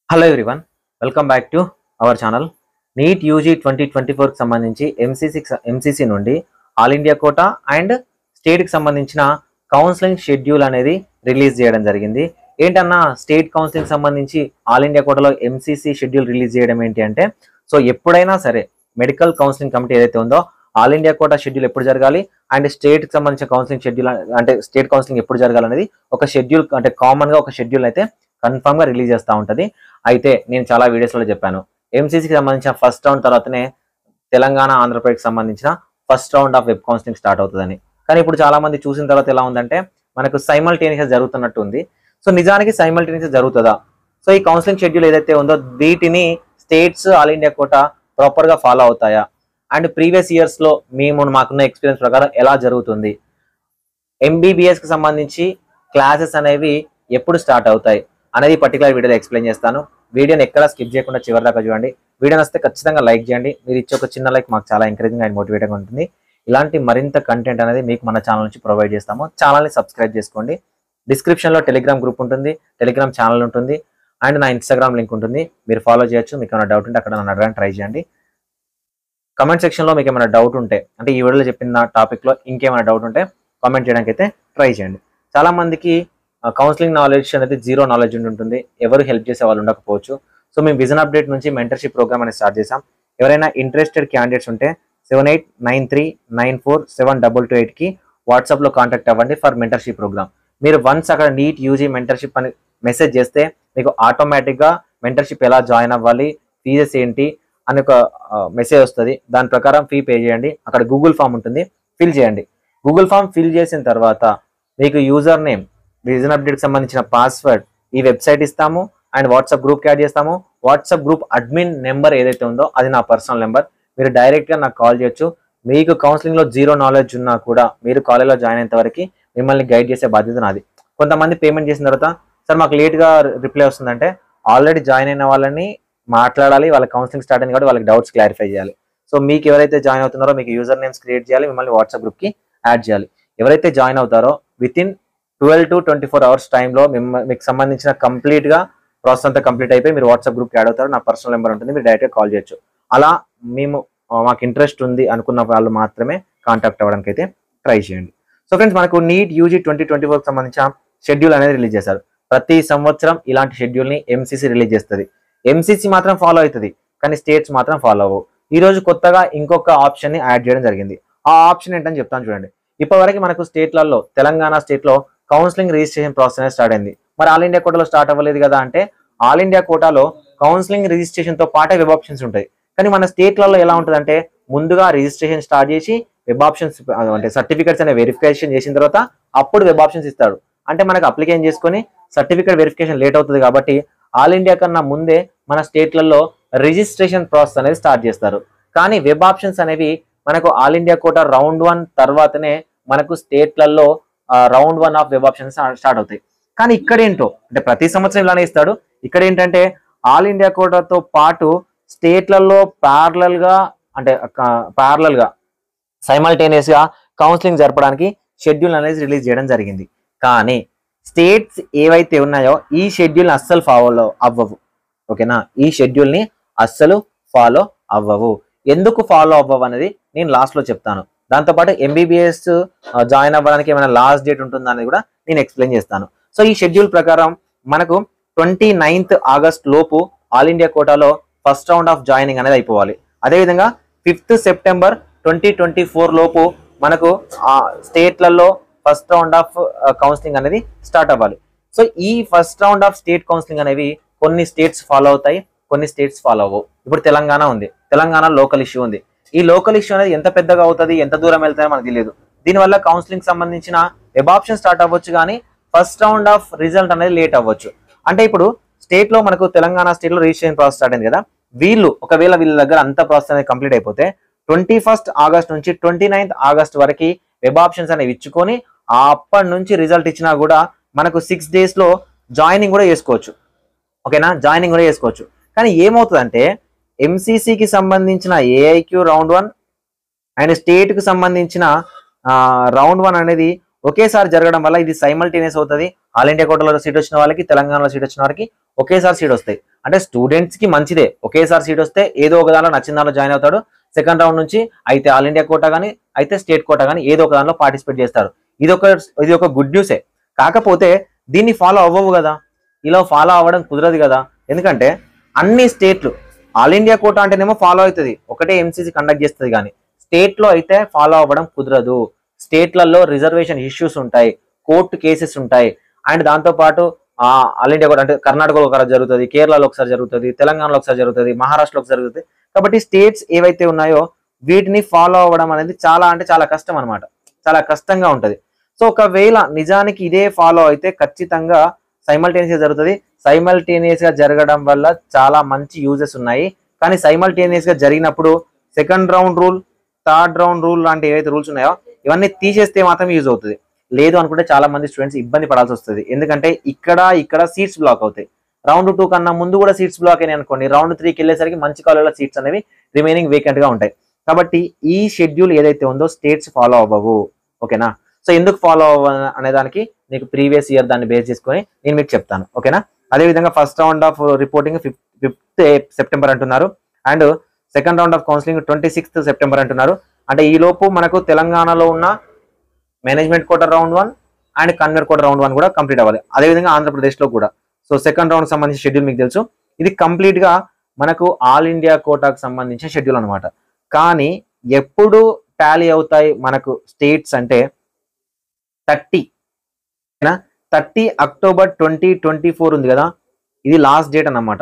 hello everyone welcome back to our channel NEET UG twenty twenty ఫోర్కి సంబంధించి MCC MCC నుండి all India quota and స్టేట్కి సంబంధించిన counselling schedule అనేది release చేయడం జరిగింది ఏంటన్నా స్టేట్ కౌన్సిలింగ్ సంబంధించి ఆల్ ఇండియా కోటాలో ఎంసీసీ షెడ్యూల్ రిలీజ్ చేయడం ఏంటి అంటే సో ఎప్పుడైనా సరే మెడికల్ కౌన్సిలింగ్ కమిటీ ఏదైతే ఉందో ఆల్ ఇండియా కోటా షెడ్యూల్ ఎప్పుడు జరగాలి అండ్ స్టేట్ కి సంబంధించిన కౌన్సిలింగ్ షెడ్యూల్ అంటే స్టేట్ కౌన్సిలింగ్ ఎప్పుడు జరగాలనేది ఒక షెడ్యూల్ అంటే కామన్ గా ఒక షెడ్యూల్ అయితే కన్ఫర్మ్ గా రిలీజ్ చేస్తూ ఉంటది అయితే నేను చాలా వీడియోస్ లో చెప్పాను ఎంసీసీకి సంబంధించిన ఫస్ట్ రౌండ్ తర్వాతనే తెలంగాణ ఆంధ్రప్రదేశ్కి సంబంధించిన first round of web counselling start అవుతుందని కానీ ఇప్పుడు చాలా మంది చూసిన తర్వాత ఎలా ఉందంటే మనకు సైమల్టేనియస్ జరుగుతున్నట్టు ఉంది సో నిజానికి సైమల్టేనియస్ జరుగుతుందా సో ఈ కౌన్సిలింగ్ షెడ్యూల్ ఏదైతే ఉందో వీటిని states all India quota proper గా ఫాలో అవుతాయా అండ్ ప్రీవియస్ ఇయర్స్ లో మేము మాకున్న ఎక్స్పీరియన్స్ ప్రకారం ఎలా జరుగుతుంది ఎంబీబీఎస్ కి సంబంధించి క్లాసెస్ అనేవి ఎప్పుడు స్టార్ట్ అవుతాయి అనేది పర్టికులర్ వీడియోలో ఎక్స్ప్లెయిన్ చేస్తాను వీడియోని ఎక్కడ స్కిప్ చేయకుండా చివరి దాకా చూడండి వీడియో నచ్చితే ఖచ్చితంగా లైక్ చేయండి మీరు ఇచ్చే ఒక చిన్న లైక్ మాకు చాలా ఎంకరేజింగ్ అండ్ మోటివేటింగ్ ఉంటుంది ఇలాంటి మరింత కంటెంట్ అనేది మీకు మన ఛానల్ నుంచి ప్రొవైడ్ చేస్తాము ఛానల్ని సబ్స్క్రైబ్ చేసుకోండి డిస్క్రిప్షన్ లో టెలిగ్రామ్ గ్రూప్ ఉంటుంది టెలిగ్రామ్ ఛానల్ ఉంటుంది అండ్ నా ఇన్స్టాగ్రామ్ లింక్ ఉంటుంది మీరు ఫాలో చేయొచ్చు మీకు ఏమైనా డౌట్ ఉంటే అక్కడ నన్ను అడగడానికి ట్రై చేయండి కమెంట్ సెక్షన్ లో మీకు ఏమైనా డౌట్ ఉంటే అంటే ఈ వీడియోలో చెప్పిన టాపిక్ లో ఇంకేమైనా డౌట్ ఉంటే కామెంట్ చేయడానికి అయితే ట్రై చేయండి చాలా మందికి కౌన్సిలింగ్ నాలెడ్జ్ అనేది జీరో నాలెడ్జ్ ఉంటుంది ఎవరు హెల్ప్ చేసే వాళ్ళు ఉండకపోవచ్చు సో మేము విజన్ అప్డేట్ నుంచి మెంటర్షిప్ ప్రోగ్రామ్ అనేది స్టార్ట్ చేసాం ఎవరైనా ఇంట్రెస్టెడ్ క్యాండిడేట్స్ ఉంటే seven eight nine three nine four seven double two ఎయిట్కి వాట్సాప్లో కాంటాక్ట్ అవ్వండి ఫర్ మెంటర్షిప్ ప్రోగ్రామ్ మీరు వన్స్ అక్కడ నీట్ యూజీ మెంటర్షిప్ అని మెసేజ్ చేస్తే మీకు ఆటోమేటిక్గా మెంటర్షిప్ ఎలా జాయిన్ అవ్వాలి ఫీజెస్ ఏంటి అని ఒక మెసేజ్ వస్తుంది దాని ప్రకారం ఫీ పే చేయండి అక్కడ గూగుల్ ఫామ్ ఉంటుంది ఫిల్ చేయండి గూగుల్ ఫామ్ ఫిల్ చేసిన తర్వాత మీకు యూజర్ నేమ్ విజన్ అప్డేట్కి సంబంధించిన పాస్వర్డ్ ఈ వెబ్సైట్ ఇస్తాము అండ్ వాట్సాప్ గ్రూప్ యాడ్ చేస్తాము వాట్సాప్ గ్రూప్ అడ్మిన్ నెంబర్ ఏదైతే ఉందో అది నా పర్సనల్ నెంబర్ మీరు డైరెక్ట్గా నాకు కాల్ చేయొచ్చు మీకు కౌన్సిలింగ్లో జీరో నాలెడ్జ్ ఉన్నా కూడా మీరు కాలేజ్లో జాయిన్ అయ్యేంత వరకు మిమ్మల్ని గైడ్ చేసే బాధ్యత నాది కొంతమంది పేమెంట్ చేసిన తర్వాత సార్ మాకు లేట్గా రిప్లై వస్తుందంటే ఆల్రెడీ జాయిన్ అయిన వాళ్ళని మాట్లాడాలి వాళ్ళ కౌన్సిలింగ్ స్టార్ట్ అయింది కాబట్టి వాళ్ళకి డౌట్స్ క్లారిఫై చేయాలి సో మీకు ఎవరైతే జాయిన్ అవుతున్నారో మీకు యూజర్ నేమ్స్ క్రియేట్ చేయాలి మిమ్మల్ని వాట్సాప్ గ్రూప్కి యాడ్ చేయాలి ఎవరైతే జాయిన్ అవుతారో within twelve to twenty four hours టైంలో మిమ్మ మీకు సంబంధించిన కంప్లీట్గా ప్రాసెస్ అంతా కంప్లీట్ అయిపోయి మీరు వాట్సాప్ గ్రూప్కి యాడ్ అవుతారు నా పర్సనల్ నెంబర్ ఉంటుంది మీరు డైరెక్ట్గా కాల్ చేయొచ్చు అలా మేము ఆ, మాకు ఇంట్రెస్ట్ ఉంది అనుకున్న వాళ్ళు మాత్రమే కాంటాక్ట్ అవ్వడానికి అయితే ట్రై చేయండి సో ఫ్రెండ్స్ మనకు నీట్ యూజీ ట్వంటీ ట్వంటీ ఫోర్కి సంబంధించిన షెడ్యూల్ అనేది రిలీజ్ చేశారు ప్రతి సంవత్సరం ఇలాంటి షెడ్యూల్ని ఎంసీసీ రిలీజ్ చేస్తుంది ఎంసీసీ మాత్రం ఫాలో అవుతుంది కానీ స్టేట్స్ మాత్రం ఫాలో అవ్వవు ఈ రోజు కొత్తగా ఇంకొక ఆప్షన్ ని యాడ్ చేయడం జరిగింది ఆ ఆప్షన్ ఏంటని చెప్తాను చూడండి ఇప్పటివరకు మనకు స్టేట్లలో తెలంగాణ స్టేట్ లో కౌన్సిలింగ్ రిజిస్ట్రేషన్ ప్రాసెస్ అనేది స్టార్ట్ అయింది మరి ఆల్ ఇండియా కోటాలో స్టార్ట్ అవ్వలేదు కదా అంటే ఆల్ ఇండియా కోటాలో కౌన్సిలింగ్ రిజిస్ట్రేషన్ తో పాటే వెబ్ ఆప్షన్స్ ఉంటాయి కానీ మన స్టేట్లలో ఎలా ఉంటుందంటే ముందుగా రిజిస్ట్రేషన్ స్టార్ట్ చేసి వెబ్ ఆప్షన్స్ అంటే సర్టిఫికేట్స్ అనే వెరిఫికేషన్ చేసిన తర్వాత అప్పుడు వెబ్ ఆప్షన్స్ ఇస్తాడు అంటే మనకు అప్లికేషన్ చేసుకొని సర్టిఫికేట్ వెరిఫికేషన్ లేట్ అవుతుంది కాబట్టి ఆల్ ఇండియా కన్నా ముందే మన స్టేట్లలో రిజిస్ట్రేషన్ ప్రాసెస్ అనేది స్టార్ట్ చేస్తారు కానీ వెబ్ ఆప్షన్స్ అనేవి మనకు all India quota round one తర్వాతనే మనకు స్టేట్లలో round one of web options start అవుతాయి కానీ ఇక్కడ ఏంటో అంటే ప్రతి సంవత్సరం ఇలానే ఇస్తాడు ఇక్కడ ఏంటంటే ఆల్ ఇండియా కోటాతో పాటు స్టేట్లలో ప్యారలల్ గా అంటే ప్యారలల్ గా సైమల్టేనియస్ గా కౌన్సిలింగ్ జరపడానికి షెడ్యూల్ అనేది రిలీజ్ చేయడం జరిగింది కానీ స్టేట్స్ ఏవైతే ఉన్నాయో ఈ షెడ్యూల్ అస్సలు ఫాలో అవ్వవు ఓకేనా ఈ షెడ్యూల్ ని అస్సలు ఫాలో అవ్వవు ఎందుకు ఫాలో అవ్వవు అనేది నేను లాస్ట్ లో చెప్తాను దాంతోపాటు ఎంబీబీఎస్ జాయిన్ అవ్వడానికి ఏమైనా లాస్ట్ డేట్ ఉంటుందా అనేది కూడా నేను ఎక్స్ప్లెయిన్ చేస్తాను సో ఈ షెడ్యూల్ ప్రకారం మనకు ట్వంటీ నైన్త్ ఆగస్ట్ లోపు ఆల్ ఇండియా కోటాలో ఫస్ట్ రౌండ్ ఆఫ్ జాయినింగ్ అనేది అయిపోవాలి అదేవిధంగా fifth September twenty twenty four లోపు మనకు ఆ స్టేట్లలో ఫస్ట్ రౌండ్ ఆఫ్ కౌన్సిలింగ్ అనేది స్టార్ట్ అవ్వాలి సో ఈ first round of state counselling అనేవి కొన్ని స్టేట్స్ ఫాలో అవుతాయి కొన్ని స్టేట్స్ ఫాలో అవ్వవు ఇప్పుడు తెలంగాణ ఉంది తెలంగాణ లోకల్ ఇష్యూ ఉంది ఈ లోకల్ ఇష్యూ అనేది ఎంత పెద్దగా అవుతుంది ఎంత దూరం వెళ్తాయో మనకు తెలియదు దీనివల్ల కౌన్సిలింగ్ సంబంధించిన వెబ్ ఆప్షన్ స్టార్ట్ అవ్వచ్చు కానీ ఫస్ట్ రౌండ్ ఆఫ్ రిజల్ట్ అనేది లేట్ అవ్వచ్చు అంటే ఇప్పుడు స్టేట్ లో మనకు తెలంగాణ స్టేట్ లో రిజిస్ట్రేషన్ ప్రాసెస్ స్టార్ట్ అయింది కదా వీళ్ళు ఒకవేళ వీళ్ళ దగ్గర అంత ప్రాసెస్ అనేది కంప్లీట్ అయిపోతే ట్వంటీ ఫస్ట్ ఆగస్ట్ నుంచి ట్వంటీ నైన్త్ ఆగస్ట్ వరకు వెబ్ ఆప్షన్స్ అనేవి ఇచ్చుకొని ఆ అప్పటి నుంచి రిజల్ట్ ఇచ్చినా కూడా మనకు సిక్స్ డేస్ లో జాయినింగ్ కూడా చేసుకోవచ్చు ఓకేనా జాయినింగ్ కూడా చేసుకోవచ్చు కానీ ఏమవుతుందంటే ఎంసీసీకి సంబంధించిన AIQ round one and state కి సంబంధించిన రౌండ్ వన్ అనేది ఒకేసారి జరగడం వల్ల ఇది సైమల్టేనియస్ అవుతుంది ఆల్ ఇండియా కోటాలో సీట్ వచ్చిన వాళ్ళకి తెలంగాణలో సీట్ వచ్చిన వారికి ఒకేసారి సీట్ వస్తాయి అంటే స్టూడెంట్స్ కి మంచిదే ఒకేసారి సీట్ వస్తే ఏదో ఒక దానిలో నచ్చిన దానిలో జాయిన్ అవుతాడు సెకండ్ రౌండ్ నుంచి అయితే ఆల్ ఇండియా కోటా కానీ అయితే స్టేట్ కోటా కానీ ఏదో ఒక దానిలో పార్టిసిపేట్ చేస్తారు ఇది ఒక ఇది ఒక గుడ్ న్యూసే కాకపోతే దీన్ని ఫాలో అవ్వవు కదా ఇలా ఫాలో అవ్వడం కుదరదు కదా ఎందుకంటే అన్ని స్టేట్లు ఆల్ ఇండియా కోటా అంటేనేమో ఫాలో అవుతుంది ఒకటే ఎంసీసీ కండక్ట్ చేస్తుంది కానీ స్టేట్ లో అయితే ఫాలో అవ్వడం కుదరదు స్టేట్లలో రిజర్వేషన్ ఇష్యూస్ ఉంటాయి కోర్టు కేసెస్ ఉంటాయి అండ్ దాంతో పాటు ఆ, ఆల్ ఇండియా కోటా అంటే కర్ణాటకలో ఒకసారి జరుగుతుంది కేరళలో ఒకసారి జరుగుతుంది తెలంగాణలో ఒకసారి జరుగుతుంది మహారాష్ట్రలో ఒకసారి జరుగుతుంది కాబట్టి స్టేట్స్ ఏవైతే ఉన్నాయో వీటిని ఫాలో అవ్వడం అనేది చాలా అంటే చాలా కష్టం అన్నమాట చాలా కష్టంగా ఉంటది సో ఒకవేళ నిజానికి ఇదే ఫాలో అయితే ఖచ్చితంగా సైమల్టేనియస్ గా జరుగుతుంది సైమల్టేనియస్ గా జరగడం వల్ల చాలా మంచి యూజెస్ ఉన్నాయి కానీ సైమల్టేనియస్ గా జరిగినప్పుడు second round rule third round rule లాంటి ఏవైతే రూల్స్ ఉన్నాయో ఇవన్నీ తీసేస్తే మాత్రం యూజ్ అవుతుంది లేదు అనుకుంటే చాలా మంది స్టూడెంట్స్ ఇబ్బంది పడాల్సి వస్తుంది ఎందుకంటే ఇక్కడ ఇక్కడ సీట్స్ బ్లాక్ అవుతాయి రౌండ్ టూ కన్నా ముందు కూడా సీట్స్ బ్లాక్ అయినాయి అనుకోండి రౌండ్ త్రీకి వెళ్ళేసరికి మంచి కాలేజ్లో సీట్స్ అనేవి రిమైనింగ్ వేకెంట్ గా ఉంటాయి కాబట్టి ఈ షెడ్యూల్ ఏదైతే ఉందో స్టేట్స్ ఫాలో అవ్వవు ఓకేనా సో ఎందుకు ఫాలో అవ్వ అనే దానికి మీకు ప్రీవియస్ ఇయర్ దాన్ని బేస్ చేసుకొని నేను మీకు చెప్తాను ఓకేనా అదే విధంగా first round of reporting fifth September అంటున్నారు and second round of counselling twenty sixth September అంటున్నారు అంటే ఈ లోపు మనకు తెలంగాణలో ఉన్న management quota round one and convener quota round one కూడా కంప్లీట్ అవ్వాలి అదేవిధంగా ఆంధ్రప్రదేశ్లో కూడా సో సెకండ్ రౌండ్ సంబంధించిన షెడ్యూల్ మీకు తెలుసు ఇది కంప్లీట్ గా మనకు ఆల్ ఇండియా కోటాకు సంబంధించిన షెడ్యూల్ అన్నమాట కానీ ఎప్పుడు టాలీ అవుతాయి మనకు స్టేట్స్ అంటే thirty thirty October twenty twenty four ఉంది కదా ఇది లాస్ట్ డేట్ అన్నమాట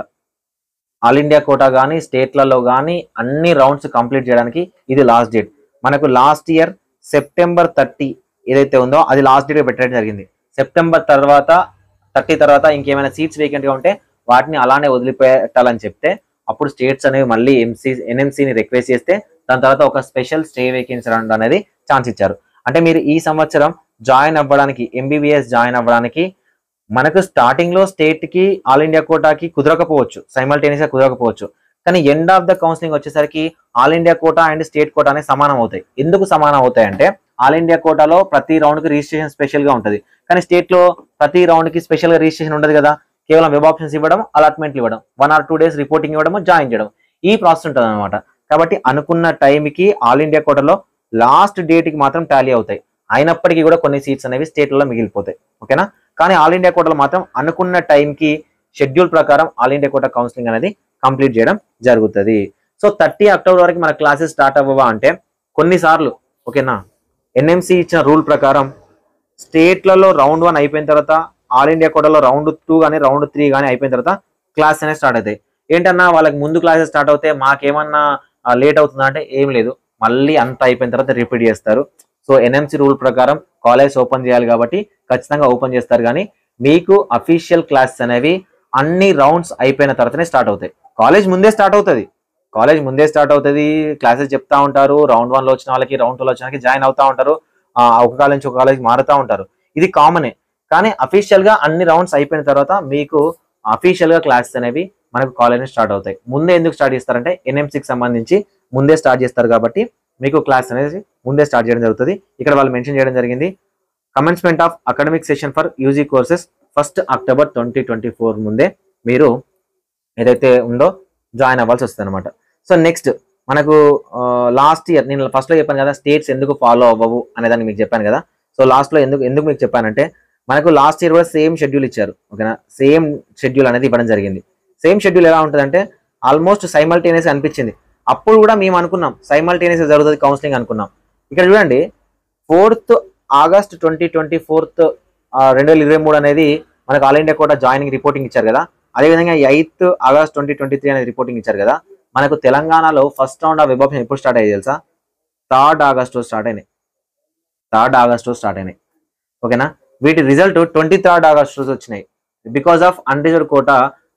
ఆల్ ఇండియా కోటా కానీ స్టేట్లలో కానీ అన్ని రౌండ్స్ కంప్లీట్ చేయడానికి ఇది లాస్ట్ డేట్ మనకు లాస్ట్ ఇయర్ సెప్టెంబర్ థర్టీ ఏదైతే ఉందో అది లాస్ట్ డేట్ పెట్టడం జరిగింది సెప్టెంబర్ తర్వాత థర్టీ తర్వాత ఇంకేమైనా సీట్స్ వేకెంట్గా ఉంటే వాటిని అలానే వదిలిపెట్టాలని చెప్తే అప్పుడు స్టేట్స్ అనేవి మళ్ళీ ఎంసీ ఎన్ఎంసీని రిక్వెస్ట్ చేస్తే దాని తర్వాత ఒక స్పెషల్ స్టే వేకెన్సీ రౌండ్ అనేది ఛాన్స్ ఇచ్చారు అంటే మీరు ఈ సంవత్సరం జాయిన్ అవ్వడానికి ఎంబీబీఎస్ జాయిన్ అవ్వడానికి మనకు స్టార్టింగ్ లో స్టేట్ కి ఆల్ ఇండియా కోటాకి కుదరకపోవచ్చు సైమల్టేనియస్ గా కుదరకపోవచ్చు కానీ ఎండ్ ఆఫ్ ద కౌన్సిలింగ్ వచ్చేసరికి all India quota and state quota అనేది సమానం అవుతాయి ఎందుకు సమానం అవుతాయి అంటే ఆల్ ఇండియా కోటాలో ప్రతి రౌండ్ కి రిజిస్ట్రేషన్ స్పెషల్ గా ఉంటుంది కానీ స్టేట్ లో ప్రతి రౌండ్ కి స్పెషల్ గా రిజిస్ట్రేషన్ ఉండదు కదా కేవలం వెబ్ ఆప్షన్స్ ఇవ్వడం అలాట్మెంట్లు ఇవ్వడం one or two days reporting ఇవ్వడం జాయిన్ చేయడం ఈ ప్రాసెస్ ఉంటుంది అనమాట కాబట్టి అనుకున్న టైంకి ఆల్ ఇండియా కోటాలో లాస్ట్ డేట్ కి మాత్రం టాలీ అవుతాయి అయినప్పటికీ కూడా కొన్ని సీట్స్ అనేవి స్టేట్లలో మిగిలిపోతాయి ఓకేనా కానీ ఆల్ ఇండియా కోటాలో మాత్రం అనుకున్న టైంకి షెడ్యూల్ ప్రకారం ఆల్ ఇండియా కోటా కౌన్సిలింగ్ అనేది కంప్లీట్ చేయడం జరుగుతుంది సో థర్టీ అక్టోబర్ వరకు మన క్లాసెస్ స్టార్ట్ అవ్వవా అంటే కొన్నిసార్లు ఓకేనా ఎన్ఎంసి ఇచ్చిన రూల్ ప్రకారం స్టేట్లలో రౌండ్ వన్ అయిపోయిన తర్వాత ఆల్ ఇండియా కోటాలో రౌండ్ టూ కానీ రౌండ్ త్రీ కానీ అయిపోయిన తర్వాత క్లాస్ అనేది స్టార్ట్ అవుతాయి ఏంటన్నా వాళ్ళకి ముందు క్లాసెస్ స్టార్ట్ అవుతే మాకేమన్నా లేట్ అవుతుందా అంటే ఏం లేదు మళ్ళీ అంతా అయిపోయిన తర్వాత రిపీట్ చేస్తారు సో ఎన్ఎంసి రూల్ ప్రకారం కాలేజ్ ఓపెన్ చేయాలి కాబట్టి ఖచ్చితంగా ఓపెన్ చేస్తారు కానీ మీకు అఫీషియల్ క్లాసెస్ అనేవి అన్ని రౌండ్స్ అయిపోయిన తర్వాతనే స్టార్ట్ అవుతాయి కాలేజ్ ముందే స్టార్ట్ అవుతుంది కాలేజ్ ముందే స్టార్ట్ అవుతుంది క్లాసెస్ చెప్తా ఉంటారు రౌండ్ వన్ లో వచ్చిన వాళ్ళకి రౌండ్ టూ లో వచ్చిన వాళ్ళకి జాయిన్ అవుతా ఉంటారు ఆ, ఒక కాలేజ్ నుంచి ఒక కాలేజ్ మారుతా ఉంటారు ఇది కామనే కానీ అఫీషియల్ గా అన్ని రౌండ్స్ అయిపోయిన తర్వాత మీకు అఫీషియల్ గా క్లాసెస్ అనేవి మనకు కాలేజ్ స్టార్ట్ అవుతాయి ముందే ఎందుకు స్టార్ట్ చేస్తారంటే ఎన్ఎంసీకి సంబంధించి ముందే స్టార్ట్ చేస్తారు కాబట్టి మీకు క్లాస్ అనేది ముందే స్టార్ట్ చేయడం జరుగుతుంది ఇక్కడ వాళ్ళు మెన్షన్ చేయడం జరిగింది commencement of academic session for UG courses first October twenty twenty four ముందే మీరు ఏదైతే ఉందో జాయిన్ అవ్వాల్సి వస్తుంది అనమాట సో నెక్స్ట్ మనకు లాస్ట్ ఇయర్ నేను ఫస్ట్ లో చెప్పాను కదా స్టేట్స్ ఎందుకు ఫాలో అవ్వవు అనేదాన్ని మీకు చెప్పాను కదా సో లాస్ట్ లో ఎందుకు ఎందుకు మీకు చెప్పానంటే మనకు లాస్ట్ ఇయర్ కూడా సేమ్ షెడ్యూల్ ఇచ్చారు ఓకేనా సేమ్ షెడ్యూల్ అనేది ఇవ్వడం జరిగింది సేమ్ షెడ్యూల్ ఎలా ఉంటుందంటే ఆల్మోస్ట్ సైమల్టేనియస్ అనిపించింది అప్పుడు కూడా మేము అనుకున్నాం సైమల్టేనియస్ జరుగుతుంది కౌన్సిలింగ్ అనుకున్నాం ఇక్కడ చూడండి fourth August twenty twenty fourth రెండు వేల ఇరవై మూడు అనేది మనకు all India quota joining reporting ఇచ్చారు కదా అదేవిధంగా eighth August twenty twenty three అనేది రిపోర్టింగ్ ఇచ్చారు కదా మనకు తెలంగాణలో first round of web option ఎప్పుడు స్టార్ట్ అయ్యి తెలుసా థర్డ్ ఆగస్ట్ స్టార్ట్ అయినాయి థర్డ్ ఆగస్ట్ స్టార్ట్ అయినాయి ఓకేనా వీటి రిజల్ట్ ట్వంటీ థర్డ్ ఆగస్ట్ రోజు వచ్చినాయి because of unreserved quota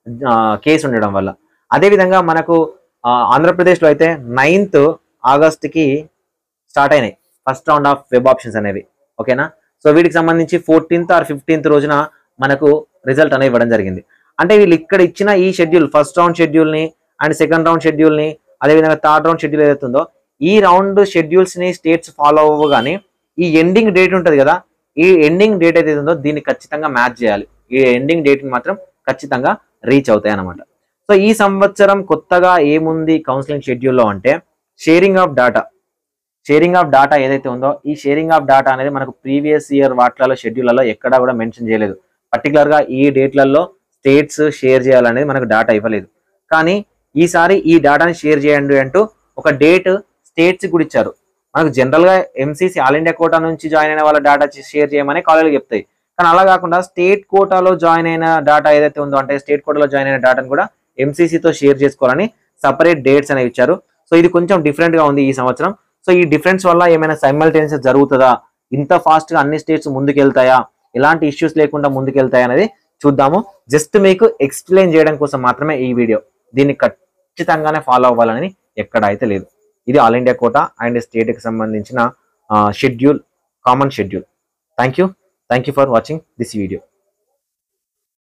case ఉండడం వల్ల అదేవిధంగా మనకు ఆ, ఆంధ్రప్రదేశ్లో అయితే నైన్త్ ఆగస్ట్కి స్టార్ట్ అయినాయి first round of web options అనేవి ఓకేనా సో వీటికి సంబంధించి ఫోర్టీన్త్ ఆర్ ఫిఫ్టీన్త్ రోజున మనకు రిజల్ట్ అనేది ఇవ్వడం జరిగింది అంటే వీళ్ళు ఇక్కడ ఇచ్చిన ఈ షెడ్యూల్ ఫస్ట్ రౌండ్ షెడ్యూల్ని అండ్ సెకండ్ రౌండ్ షెడ్యూల్ని అదేవిధంగా థర్డ్ రౌండ్ షెడ్యూల్ ఏదైతే ఉందో ఈ రౌండ్ షెడ్యూల్స్ని స్టేట్స్ ఫాలో అవ్వగానే ఈ ఎండింగ్ డేట్ ఉంటుంది కదా ఈ ఎండింగ్ డేట్ ఏదైతే ఉందో దీన్ని ఖచ్చితంగా మ్యాచ్ చేయాలి ఈ ఎండింగ్ డేట్ని మాత్రం ఖచ్చితంగా రీచ్ అవుతాయి అన్నమాట సో ఈ సంవత్సరం కొత్తగా ఏముంది కౌన్సిలింగ్ షెడ్యూల్లో అంటే sharing of data sharing of data ఏదైతే ఉందో ఈ షేరింగ్ ఆఫ్ డాటా అనేది మనకు ప్రీవియస్ ఇయర్ వాటిలలో షెడ్యూల్లో ఎక్కడా కూడా మెన్షన్ చేయలేదు Particular గా ఈ డేట్లలో స్టేట్స్ షేర్ చేయాలనేది మనకు డాటా ఇవ్వలేదు కానీ ఈసారి ఈ డాటాని షేర్ చేయండి అంటూ ఒక డేట్ స్టేట్స్ కూడా ఇచ్చారు మనకు జనరల్ గా ఎంసీసీ ఆల్ ఇండియా కోటా నుంచి జాయిన్ అయిన వాళ్ళ డాటా షేర్ చేయమని కాలేజీలు చెప్తాయి కానీ అలా కాకుండా స్టేట్ కోటాలో జాయిన్ అయిన డాటా ఏదైతే ఉందో అంటే స్టేట్ కోటాలో జాయిన్ అయిన డాటాను కూడా MCC తో షేర్ చేసుకోవాలని సపరేట్ డేట్స్ అనేవి ఇచ్చారు సో ఇది కొంచెం డిఫరెంట్ గా ఉంది ఈ సంవత్సరం సో ఈ డిఫరెన్స్ వల్ల ఏమైనా సైమల్టేనియస్ జరుగుతుందా ఇంత ఫాస్ట్ గా అన్ని స్టేట్స్ ముందుకెళ్తాయా ఎలాంటి ఇష్యూస్ లేకుండా ముందుకెళ్తాయా అనేది చూద్దాము జస్ట్ మీకు ఎక్స్ప్లెయిన్ చేయడం కోసం మాత్రమే ఈ వీడియో దీన్ని ఖచ్చితంగానే ఫాలో అవ్వాలని ఎక్కడ అయితే లేదు ఇది all India quota and state కి సంబంధించిన schedule common schedule thank you thank you for watching this video